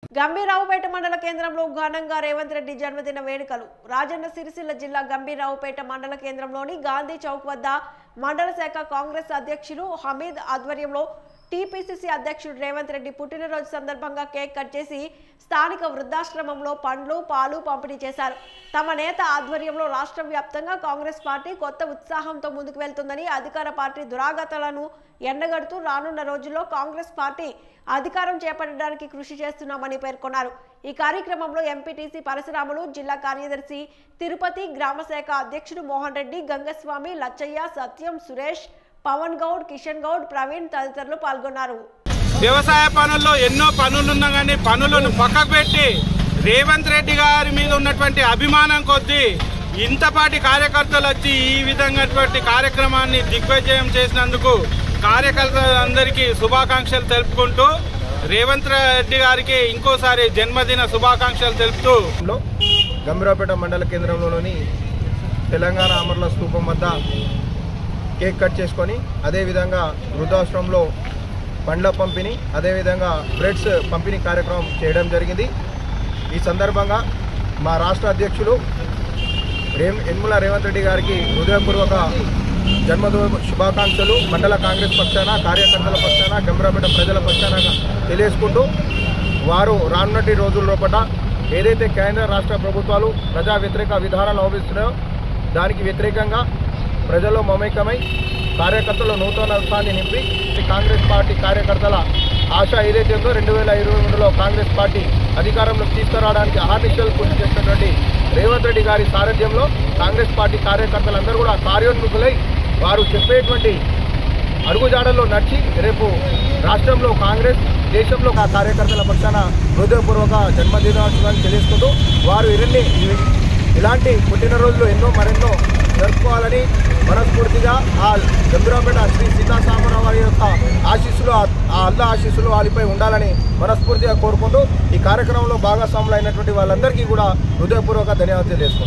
గంభీరావుపేట మండల కేంద్రంలో ఘనంగా రేవంత్ రెడ్డి జన్మదిన వేడుకలు రాజన్న సిరిసిల్ల జిల్లా గంభీరావుపేట మండల కేంద్రంలోని గాంధీ చౌక్ వద్ద మండల శాఖ కాంగ్రెస్ అధ్యక్షులు హమీద్ ఆధ్వర్యంలో టీపీసీసీ అధ్యక్షుడు రేవంత్ రెడ్డి పుట్టినరోజు సందర్భంగా కేక్ కట్ చేసి స్థానిక వృద్ధాశ్రమంలో పండ్లు పాలు పంపిణీ చేశారు తమ నేత ఆధ్వర్యంలో రాష్ట్ర వ్యాప్తంగా కాంగ్రెస్ పార్టీ కొత్త ఉత్సాహంతో ముందుకు వెళ్తుందని అధికార పార్టీ దురాగతాలను ఎండగడుతూ రానున్న రోజుల్లో కాంగ్రెస్ పార్టీ అధికారం చేపట్టడానికి కృషి చేస్తున్నామని పేర్కొన్నారు ఈ కార్యక్రమంలో ఎంపీటీసీ పరశురాములు జిల్లా కార్యదర్శి తిరుపతి గ్రామశాఖ అధ్యక్షుడు మోహన్ రెడ్డి గంగస్వామి లచ్చయ్య సత్యం సురేష్ పవన్ గౌడ్ కిషన్ గౌడ్ ప్రవీణ్ తదితరులు పాల్గొన్నారు వ్యవసాయ పనుల్లో ఎన్నో పనులున్నా కానీ పనులను పక్కకు పెట్టి రేవంత్ రెడ్డి గారి మీద ఉన్నటువంటి అభిమానం కొద్దీ ఇంతపాటి కార్యకర్తలు వచ్చి ఈ విధంగాటువంటి కార్యక్రమాన్ని దిగ్విజయం చేసినందుకు కార్యకర్తలందరికీ శుభాకాంక్షలు తెలుపుకుంటూ రేవంత్ రెడ్డి గారికి ఇంకోసారి జన్మదిన శుభాకాంక్షలు తెలుపుతూ లో గంభీరావుపేట మండల కేంద్రంలోని తెలంగాణ అమరుల స్తూపం వద్ద కేక్ కట్ చేసుకొని అదేవిధంగా వృద్ధాశ్రమంలో పండ్ల పంపిణీ అదేవిధంగా బ్రెడ్స్ పంపిణీ కార్యక్రమం చేయడం జరిగింది ఈ సందర్భంగా మా రాష్ట్ర అధ్యక్షులు రేం యనమల రేవంత్ రెడ్డి గారికి హృదయపూర్వక జన్మదిన శుభాకాంక్షలు మండల కాంగ్రెస్ పక్షాన కార్యకర్తల పక్షాన గంభీరాపేట ప్రజల పక్షాన తెలియజేసుకుంటూ వారు రానున్నటి రోజుల లోపల ఏదైతే కేంద్ర రాష్ట్ర ప్రభుత్వాలు ప్రజా వ్యతిరేక విధానాలు అవలంబిస్తున్నాయో దానికి వ్యతిరేకంగా ప్రజల్లో మమేకమై కార్యకర్తల నూతన ఉత్సాహాన్ని నింపి ఈ కాంగ్రెస్ పార్టీ కార్యకర్తల ఆశ ఏదైతే ఉందో రెండు వేల ఇరవై రెండులో కాంగ్రెస్ పార్టీ అధికారంలోకి తీసుకురావడానికి అహర్నిశలు కృషి చేసినటువంటి రేవంత్ రెడ్డి గారి సారథ్యంలో కాంగ్రెస్ పార్టీ కార్యకర్తలందరూ కూడా కార్యోన్ముఖులై వారు చెప్పేటువంటి అడుగుజాడల్లో నడిచి రేపు రాష్ట్రంలో కాంగ్రెస్ దేశంలో ఆ కార్యకర్తల పక్షాన హృదయపూర్వక జన్మదినోత్సవాన్ని తెలియజేసుకుంటూ వారు ఇరన్ని ఇలాంటి పుట్టినరోజులు ఎన్నో మరెన్నో జరుపుకోవాలని మనస్ఫూర్తిగా ఆ గంభీరాపేట శ్రీ సీతారామరావు వారి యొక్క ఆశీస్సులు ఆ ఆ అల్ల ఆశీస్సులు వారిపై ఉండాలని మనస్ఫూర్తిగా కోరుకుంటూ ఈ కార్యక్రమంలో భాగస్వాములు అయినటువంటి వాళ్ళందరికీ కూడా హృదయపూర్వక ధన్యవాదాలు తెలియజేసుకుంటాం